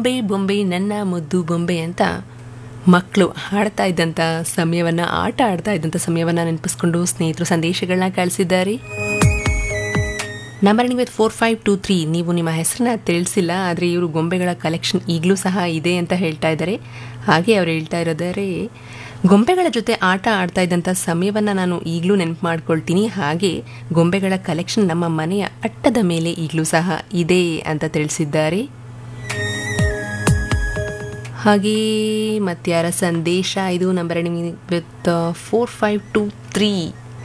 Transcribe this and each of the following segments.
ಬೊಂಬೆ ಬೊಂಬೆ ನನ್ನ ಮುದ್ದು ಬೊಂಬೆ ಅಂತ ಮಕ್ಕಳು ಹಾಡ್ತಾ ಇದ್ದಂಥ ಸಮಯವನ್ನು ಆಟ ಆಡ್ತಾ ಇದ್ದಂಥ ಸಮಯವನ್ನು ನೆನಪಿಸ್ಕೊಂಡು ಸ್ನೇಹಿತರು ಸಂದೇಶಗಳನ್ನ ಕಳಿಸಿದ್ದಾರೆ ನಂಬರ್ ನೀವು ಫೋರ್ ಫೈವ್ ಟೂ ತ್ರೀ ನೀವು ನಿಮ್ಮ ಹೆಸರನ್ನ ತಿಳಿಸಿಲ್ಲ ಆದರೆ ಇವರು ಗೊಂಬೆಗಳ ಕಲೆಕ್ಷನ್ ಈಗಲೂ ಸಹ ಇದೆ ಅಂತ ಹೇಳ್ತಾ ಇದ್ದಾರೆ ಹಾಗೆ ಅವ್ರು ಹೇಳ್ತಾ ಇರೋದರೆ ಗೊಂಬೆಗಳ ಜೊತೆ ಆಟ ಆಡ್ತಾ ಇದ್ದಂಥ ಸಮಯವನ್ನು ನಾನು ಈಗಲೂ ನೆನಪು ಮಾಡ್ಕೊಳ್ತೀನಿ ಹಾಗೆ ಗೊಂಬೆಗಳ ಕಲೆಕ್ಷನ್ ನಮ್ಮ ಮನೆಯ ಅಟ್ಟದ ಮೇಲೆ ಈಗಲೂ ಸಹ ಇದೆ ಅಂತ ತಿಳಿಸಿದ್ದಾರೆ ಹಾಗೆ ಮತ್ಯಾರ ಸಂದೇಶ ಇದು number with four five two three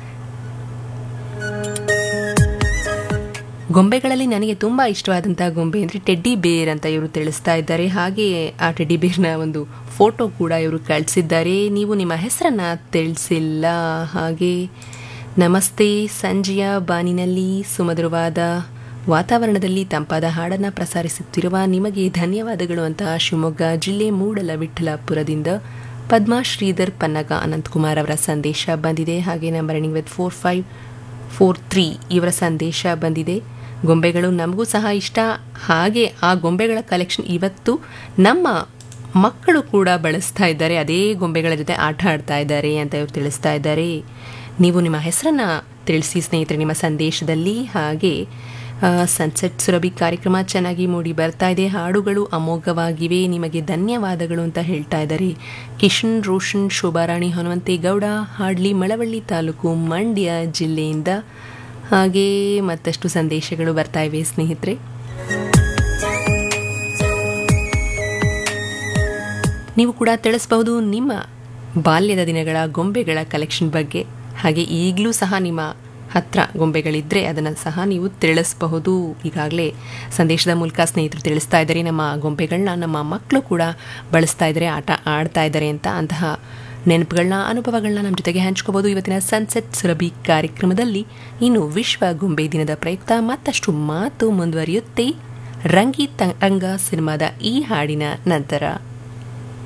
ಗೊಂಬೆಗಳಲ್ಲಿ ನನಗೆ ತುಂಬ ಇಷ್ಟವಾದಂಥ ಗೊಂಬೆ ಅಂದರೆ ಟೆಡ್ಡಿ ಬೇರ್ ಅಂತ ಇವರು ತಿಳಿಸ್ತಾ ಇದ್ದಾರೆ ಹಾಗೆ ಆ ಟೆಡ್ಡಿ ಬೇರ್ನ ಒಂದು ಫೋಟೋ ಕೂಡ ಇವರು ಕಳಿಸಿದ್ದಾರೆ ನೀವು ನಿಮ್ಮ ಹೆಸರನ್ನು ತಿಳಿಸಿಲ್ಲ ಹಾಗೆ ನಮಸ್ತೆ ಸಂಜೆಯ ಬಾನಿನಲ್ಲಿ ಸುಮಧುರವಾದ ವಾತಾವರಣದಲ್ಲಿ ತಂಪಾದ ಹಾಡನ್ನು ಪ್ರಸಾರಿಸುತ್ತಿರುವ ನಿಮಗೆ ಧನ್ಯವಾದಗಳು ಅಂತ ಶಿವಮೊಗ್ಗ ಜಿಲ್ಲೆ ಮೂಡಲ ವಿಠಲಾಪುರದಿಂದ ಪದ್ಮಾ ಶ್ರೀಧರ್ ಪನ್ನಗ ಅನಂತಕುಮಾರ್ ಅವರ ಸಂದೇಶ ಬಂದಿದೆ ಹಾಗೆ number ending with four five four three ಇವರ ಸಂದೇಶ ಬಂದಿದೆ ಗೊಂಬೆಗಳು ನಮಗೂ ಸಹ ಇಷ್ಟ ಹಾಗೆ ಆ ಗೊಂಬೆಗಳ ಕಲೆಕ್ಷನ್ ಇವತ್ತು ನಮ್ಮ ಮಕ್ಕಳು ಕೂಡ ಬಳಸ್ತಾ ಇದ್ದಾರೆ ಅದೇ ಗೊಂಬೆಗಳ ಜೊತೆ ಆಟ ಆಡ್ತಾ ಇದ್ದಾರೆ ಅಂತ ಇವರು ತಿಳಿಸ್ತಾ ಇದ್ದಾರೆ ನೀವು ನಿಮ್ಮ ಹೆಸರನ್ನು ತಿಳಿಸಿ ಸ್ನೇಹಿತರೆ ನಿಮ್ಮ ಸಂದೇಶದಲ್ಲಿ ಹಾಗೆ ಸನ್ಸೆಟ್ ಸುರಭಿ ಕಾರ್ಯಕ್ರಮ ಚೆನ್ನಾಗಿ ಮೂಡಿ ಬರ್ತಾ ಇದೆ ಹಾಡುಗಳು ಅಮೋಘವಾಗಿವೆ ನಿಮಗೆ ಧನ್ಯವಾದಗಳು ಅಂತ ಹೇಳ್ತಾ ಇದ್ದಾರೆ ಕಿಶನ್ ರೋಷನ್ ಶೋಭಾರಾಣಿ ಹನುಮಂತೇಗೌಡ ಹಾಡ್ಲಿ ಮಳವಳ್ಳಿ ತಾಲೂಕು ಮಂಡ್ಯ ಜಿಲ್ಲೆಯಿಂದ ಹಾಗೆ ಮತ್ತಷ್ಟು ಸಂದೇಶಗಳು ಬರ್ತಾ ಇವೆ ಸ್ನೇಹಿತರೆ ನೀವು ಕೂಡ ತಿಳಿಸಬಹುದು ನಿಮ್ಮ ಬಾಲ್ಯದ ದಿನಗಳ ಗೊಂಬೆಗಳ ಕಲೆಕ್ಷನ್ ಬಗ್ಗೆ ಹಾಗೆ ಈಗಲೂ ಸಹ ನಿಮ್ಮ ಹತ್ರ ಗೊಂಬೆಗಳಿದ್ದರೆ ಅದನ್ನು ಸಹ ನೀವು ತಿಳಿಸಬಹುದು ಈಗಾಗಲೇ ಸಂದೇಶದ ಮೂಲಕ ಸ್ನೇಹಿತರು ತಿಳಿಸ್ತಾ ಇದ್ದಾರೆ ನಮ್ಮ ಗೊಂಬೆಗಳನ್ನ ನಮ್ಮ ಮಕ್ಕಳು ಕೂಡ ಬಳಸ್ತಾ ಇದ್ದಾರೆ ಆಟ ಆಡ್ತಾ ಇದ್ದಾರೆ ಅಂತ ಅಂತಹ ನೆನಪುಗಳನ್ನ ಅನುಭವಗಳನ್ನ ನಮ್ಮ ಜೊತೆಗೆ ಹಂಚ್ಕೋಬಹುದು ಇವತ್ತಿನ ಸನ್ಸೆಟ್ ಸುರಭಿ ಕಾರ್ಯಕ್ರಮದಲ್ಲಿ ಇನ್ನು ವಿಶ್ವ ಗೊಂಬೆ ದಿನದ ಪ್ರಯುಕ್ತ ಮತ್ತಷ್ಟು ಮಾತು ಮುಂದುವರಿಯುತ್ತೆ ರಂಗಿ ರಂಗ ಸಿನಿಮಾದ ಈ ಹಾಡಿನ ನಂತರ